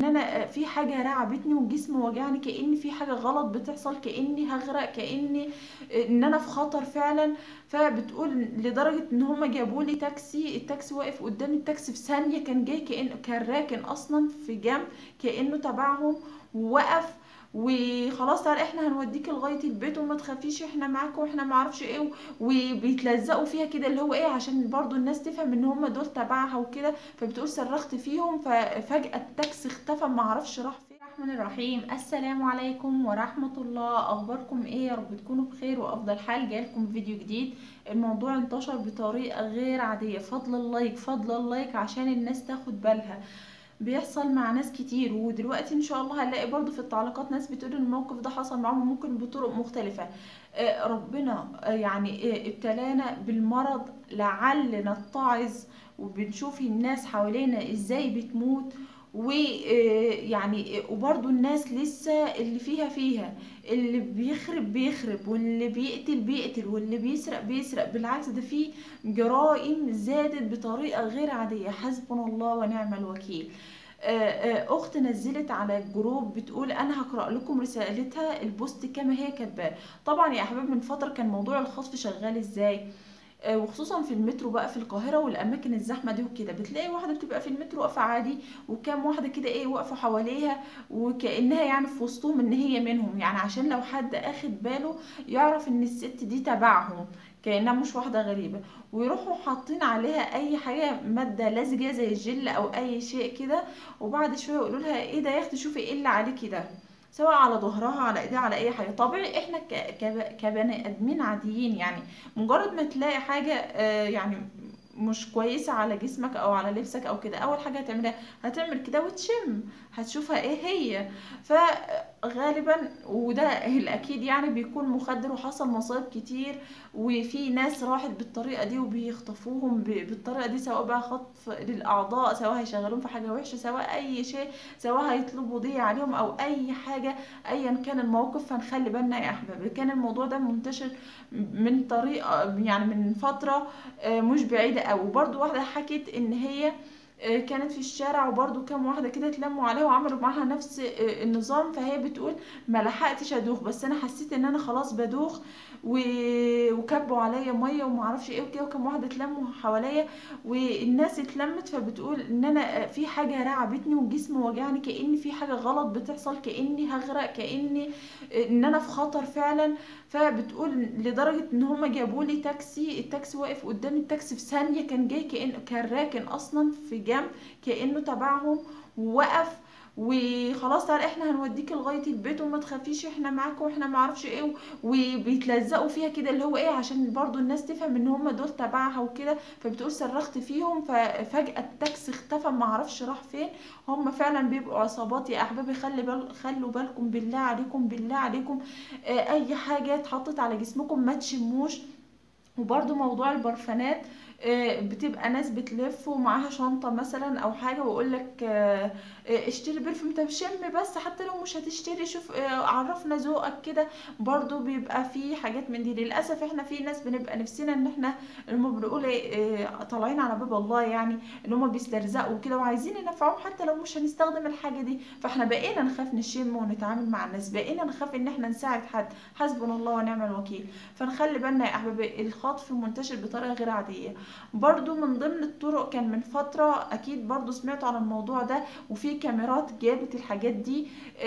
ان انا في حاجه رعبتني وجسمي وجعني كأن في حاجه غلط بتحصل كأني هغرق كأني ان انا في خطر فعلا فبتقول لدرجه ان هما جابوا لي تاكسي التاكسي واقف قدام التاكسي في ثانيه كان جاي كأن كان راكن اصلا في جنب كأنه تبعهم ووقف وخلاص تعالى احنا هنوديك لغايه البيت وما تخافيش احنا معاك واحنا ما اعرفش ايه وبيتلزقوا فيها كده اللي هو ايه عشان برضو الناس تفهم ان هم دول تبعها وكده فبتقول صرخت فيهم ففجاه التاكسي اختفى ما اعرفش راح فين الرحمن الرحيم السلام عليكم ورحمه الله اخباركم ايه يا رب تكونوا بخير وافضل حال جايلكم فيديو جديد الموضوع انتشر بطريقه غير عاديه فضل اللايك فضل اللايك عشان الناس تاخد بالها بيحصل مع ناس كتير ودلوقتي ان شاء الله هنلاقي برضو في التعليقات ناس بتقول الموقف ده حصل معاهم ممكن بطرق مختلفة آه ربنا آه يعني آه ابتلانا بالمرض لعل نتعظ وبنشوف الناس حوالينا ازاي بتموت ويعني وبرضو الناس لسه اللي فيها فيها اللي بيخرب بيخرب واللي بيقتل بيقتل واللي بيسرق بيسرق بالعكس ده في جرائم زادت بطريقة غير عادية حسبنا الله ونعم الوكيل اخت نزلت على الجروب بتقول انا هقرا لكم رسالتها البوست كما هي كاتباه طبعا يا احباب من فتره كان موضوع الخطف شغال ازاي وخصوصا في المترو بقى في القاهره والاماكن الزحمه دي وكده بتلاقي واحده بتبقى في المترو واقفه عادي وكام واحده كده ايه واقفه حواليها وكانها يعني في وسطهم ان هي منهم يعني عشان لو حد اخد باله يعرف ان الست دي تبعهم كانها مش واحده غريبه ويروحوا حاطين عليها اي حاجه ماده لزجه زي الجل او اي شيء كده وبعد شويه يقولوا لها ايه ده يا اختي شوفي ايه اللي عليكي ده سواء على ظهرها على ايديها على اي حاجه طبيعي احنا كبني ادمين عاديين يعني مجرد ما تلاقي حاجه يعني مش كويسة على جسمك او على لبسك او كده اول حاجة هتعملها هتعمل كده وتشم هتشوفها ايه هي فغالبا وده الاكيد يعني بيكون مخدر وحصل مصايب كتير وفي ناس راحت بالطريقة دي وبيخطفوهم بالطريقة دي سواء بقى خطف للاعضاء سواء هيشغلوهم في حاجة وحشة سواء اي شيء سواء هيطلبوا دي عليهم او اي حاجة ايا كان الموقف فنخلي بالنا يا احباب كان الموضوع ده منتشر من طريقة يعني من فترة مش بعيدة قوي وبرده واحده حكت ان هي كانت في الشارع وبرده كام واحده كده اتلموا عليها وعملوا معاها نفس النظام فهي بتقول ما لحقتش ادوخ بس انا حسيت ان انا خلاص بدوخ وكبوا عليا ميه وما اعرفش ايه وكده وكام واحده اتلموا حواليا والناس اتلمت فبتقول ان انا في حاجه رعبتني وجسمي وجعني كأن في حاجه غلط بتحصل كأني هغرق كأني ان انا في خطر فعلا فبتقول لدرجه ان هما جابوا لي تاكسي التاكسي واقف قدام التاكسي في ثانيه كان جاي كأن كان راكن اصلا في جنب كأنه تبعهم ووقف وخلاص تعالى احنا هنوديك لغايه البيت وما تخافيش احنا معاك واحنا ما اعرفش ايه وبيتلزقوا فيها كده اللي هو ايه عشان برضو الناس تفهم ان هم دول تبعها وكده فبتقول صرخت فيهم ففجاه التاكسي اختفى ما اعرفش راح فين هم فعلا بيبقوا عصابات يا احبابي خلي بال خلوا بالكم بالله عليكم بالله عليكم اه اي حاجه اتحطت على جسمكم ما تشموش وبرضو موضوع البرفانات بتبقى ناس بتلف ومعاها شنطه مثلا او حاجه واقول لك اشتري برفيوم طب شم بس حتى لو مش هتشتري شوف عرفنا ذوقك كده برضو بيبقى في حاجات من دي للاسف احنا في ناس بنبقى نفسنا ان احنا اللي بنقول طالعين على باب الله يعني ان هم بيسترزقوا كده وعايزين ينفعوهم حتى لو مش هنستخدم الحاجه دي فاحنا بقينا نخاف نشم ونتعامل مع الناس بقينا نخاف ان احنا نساعد حد حسبنا الله ونعم الوكيل فنخلي بالنا يا احبابي الخطف منتشر بطريقه غير عاديه برضو من ضمن الطرق كان من فترة اكيد برضو سمعتوا عن الموضوع ده وفي كاميرات جابت الحاجات دي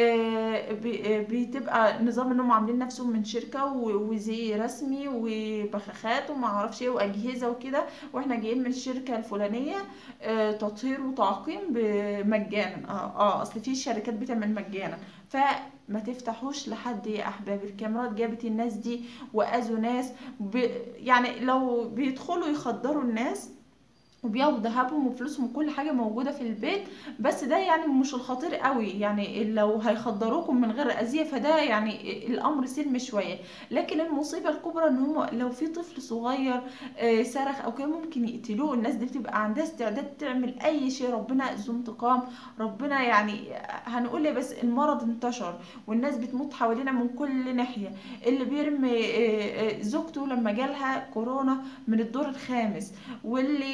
بتبقى نظام انهم عاملين نفسهم من شركة وزي رسمي وبخاخات وما اعرفش ايه واجهزة وكده واحنا جايين من الشركة الفلانية تطهير وتعقيم مجانا اه, آه اصل في شركات بتعمل مجانا ف ما تفتحوش لحد يا احباب الكاميرات جابت الناس دي واذوا ناس ب... يعني لو بيدخلوا يخدروا الناس وبياخدوا ذهبهم وفلوسهم وكل حاجه موجوده في البيت بس ده يعني مش الخطير قوي يعني لو هيخدروكم من غير اذيه فده يعني الامر سلم شويه لكن المصيبه الكبرى ان هم لو في طفل صغير صرخ او كده ممكن يقتلوه الناس دي بتبقى عندها استعداد تعمل اي شيء ربنا ذو انتقام ربنا يعني هنقول بس المرض انتشر والناس بتموت حوالينا من كل ناحيه اللي بيرمي زوجته لما جالها كورونا من الدور الخامس واللي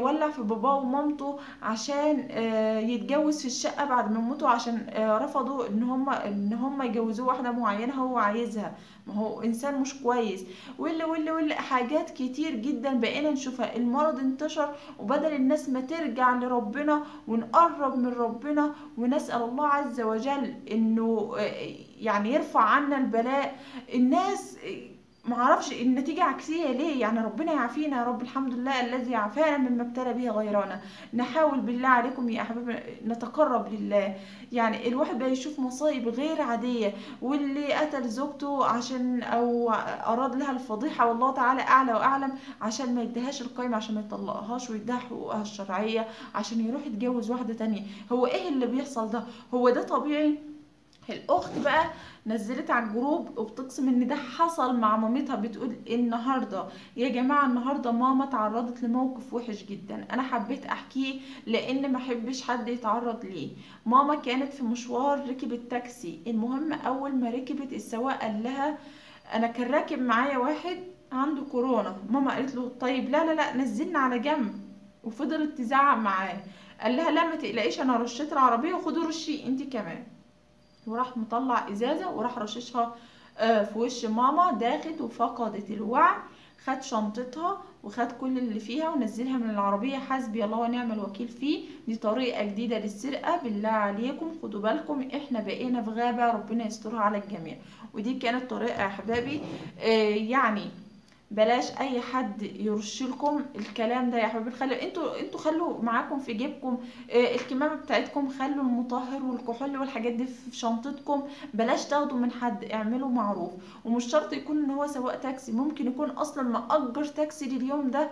ولع في باباه ومامته عشان آه، يتجوز في الشقة بعد ما يموتوا عشان آه، رفضوا ان هم ان هم يجوزوه واحدة معينة هو عايزها ما هو انسان مش كويس واللي واللي واللي حاجات كتير جدا بقينا نشوفها المرض انتشر وبدل الناس ما ترجع لربنا ونقرب من ربنا ونسأل الله عز وجل انه آه، يعني يرفع عنا البلاء الناس معرفش النتيجة عكسية ليه يعني ربنا يعافينا يا رب الحمد لله الذي عافانا مما ابتلى به غيرنا نحاول بالله عليكم يا أحبابي نتقرب لله يعني الواحد بقى يشوف مصايب غير عادية واللي قتل زوجته عشان أو أراد لها الفضيحة والله تعالى أعلى وأعلم عشان ما يديهاش القايمة عشان ما يطلقهاش ويديها حقوقها الشرعية عشان يروح يتجوز واحدة تانية هو إيه اللي بيحصل ده هو ده طبيعي الاخت بقى نزلت على الجروب وبتقسم ان ده حصل مع مامتها بتقول النهارده يا جماعه النهارده ماما تعرضت لموقف وحش جدا انا حبيت احكيه لان ما احبش حد يتعرض ليه ماما كانت في مشوار ركبت تاكسي المهم اول ما ركبت السواق قال لها انا كان راكب معايا واحد عنده كورونا ماما قالت له طيب لا لا لا نزلنا على جنب وفضلت تزعق معاه قال لها لا ما تقلقيش انا رشيت العربيه وخدي رشي انت كمان وراح مطلع ازازه وراح رششها آه، في وش ماما داخت وفقدت الوعي خد شنطتها وخد كل اللي فيها ونزلها من العربية حسبي الله ونعم الوكيل فيه دي طريقة جديدة للسرقة بالله عليكم خدوا بالكم احنا بقينا في غابة ربنا يسترها على الجميع ودي كانت طريقة يا احبابي آه، يعني بلاش اي حد يرش لكم الكلام ده يا حبايبي خلوا انتوا انتوا خلوا معاكم في جيبكم آه، الكمامه بتاعتكم خلوا المطهر والكحول والحاجات دي في شنطتكم بلاش تاخدوا من حد اعملوا معروف ومش شرط يكون ان هو سواق تاكسي ممكن يكون اصلا مأجر تاكسي لليوم ده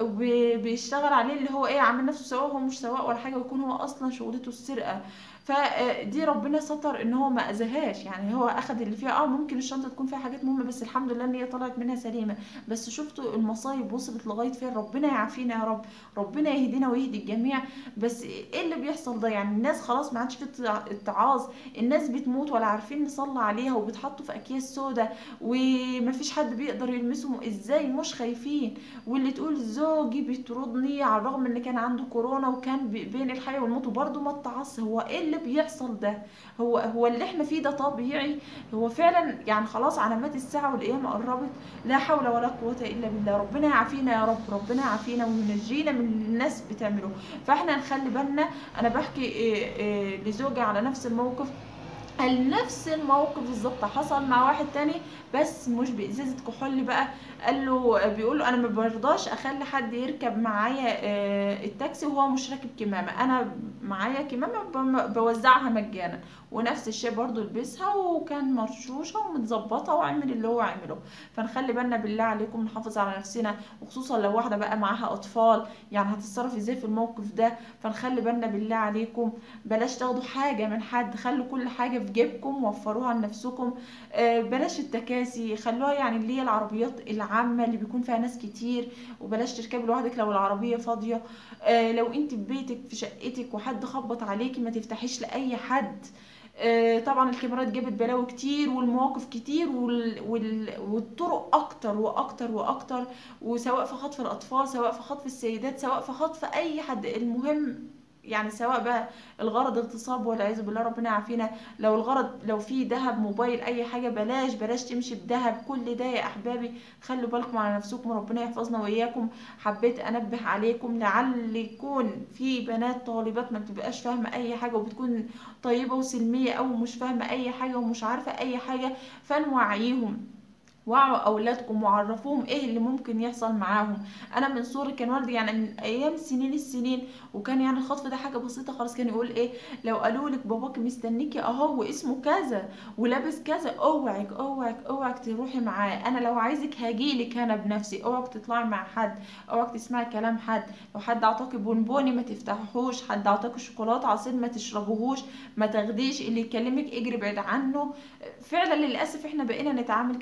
وبيشتغل عليه اللي هو ايه عامل نفسه سواق وهو مش سواق ولا حاجه ويكون هو اصلا شغلته السرقه فدي ربنا ستر ان هو ما اذاهاش يعني هو اخد اللي فيها اه ممكن الشنطه تكون فيها حاجات مهمه بس الحمد لله ان هي طلعت منها سليمه بس شفتوا المصايب وصلت لغايه فين ربنا يعافينا يا رب ربنا يهدينا ويهدي الجميع بس ايه اللي بيحصل ده يعني الناس خلاص ما عادش في اتع- اتعاظ الناس بتموت ولا عارفين نصلي عليها وبيتحطوا في اكياس سودا ومفيش حد بيقدر يلمسهم ازاي مش خايفين واللي تقول زوجي بيطردني على الرغم ان كان عنده كورونا وكان بي- بين الحياه والموت وبرضه ما اتعص هو ايه اللي بيحصل ده هو هو اللي احنا فيه ده طبيعي هو فعلا يعني خلاص علامات الساعه والقيامه قربت لا حول ولا قوه الا بالله ربنا يعافينا يا رب ربنا يعافينا وينجينا من اللي الناس بتعمله فاحنا نخلي بالنا انا بحكي إيه إيه لزوجي على نفس الموقف قال نفس الموقف بالظبط حصل مع واحد تاني بس مش بإزازة كحول بقى قال له بيقول له انا ما برضاش اخلي حد يركب معايا آه، التاكسي وهو مش راكب كمامة انا معايا كمامة بم- بوزعها مجانا ونفس الشيء برضو لبسها وكان مرشوشة ومتظبطة وعمل اللي هو عمله فنخلي بالنا بالله عليكم نحافظ على نفسنا وخصوصا لو واحدة بقى معاها اطفال يعني هتتصرف ازاي في الموقف ده فنخلي بالنا بالله عليكم بلاش تاخدوا حاجة من حد خلوا كل حاجة في جيبكم وفروها لنفسكم آه، بلاش التكاسي خلوها يعني اللي هي العربيات العامة اللي بيكون فيها ناس كتير وبلاش تركبي لوحدك لو العربية فاضية آه، لو انت في بيتك في شقتك وحد خبط عليكي ما تفتحيش لأي حد آه، طبعا الكاميرات جابت بلاوي كتير والمواقف كتير وال... وال... والطرق اكتر واكتر واكتر وسواء في خطف الاطفال سواء في خطف السيدات سواء في خطف اي حد المهم يعني سواء بقى الغرض اغتصاب والعياذ بالله ربنا يعافينا لو الغرض لو في ذهب موبايل اي حاجه بلاش بلاش تمشي بذهب كل ده يا احبابي خلوا بالكم على نفسكم ربنا يحفظنا واياكم حبيت انبه عليكم لعل يكون في بنات طالبات ما بتبقاش فاهمه اي حاجه وبتكون طيبه وسلميه او مش فاهمه اي حاجه ومش عارفه اي حاجه فنوعيهم وعوا اولادكم وعرفوهم ايه اللي ممكن يحصل معاهم انا من صغري كان والدي يعني من ايام سنين السنين وكان يعني الخطف ده حاجه بسيطه خالص كان يقول ايه لو قالوا لك باباك مستنيكي اهو واسمه كذا ولابس كذا اوعك اوعك اوعك تروحي معاه انا لو عايزك هجيلك انا بنفسي اوعك تطلعي مع حد اوعك تسمعي كلام حد لو حد اعطاكي بونبوني ما تفتحوهوش حد اعطاكي شوكولاته عصير ما تشربوهوش ما تاخديش اللي يكلمك اجري بعيد عنه فعلا للاسف احنا بقينا نتعامل كده غصب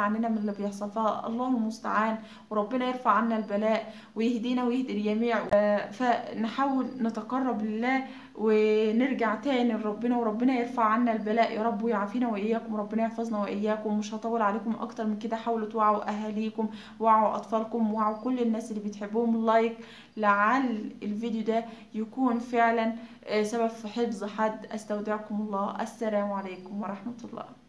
عننا من اللي بيحصل فالله المستعان وربنا يرفع عنا البلاء ويهدينا ويهدي الجميع آه، فنحاول نتقرب لله ونرجع تاني لربنا وربنا يرفع عنا البلاء يا رب ويعافينا واياكم وربنا يحفظنا واياكم مش هطول عليكم اكتر من كده حاولوا توعوا اهاليكم وعوا اطفالكم وعوا كل الناس اللي بتحبهم لايك لعل الفيديو ده يكون فعلا آه، سبب في حفظ حد استودعكم الله السلام عليكم ورحمة الله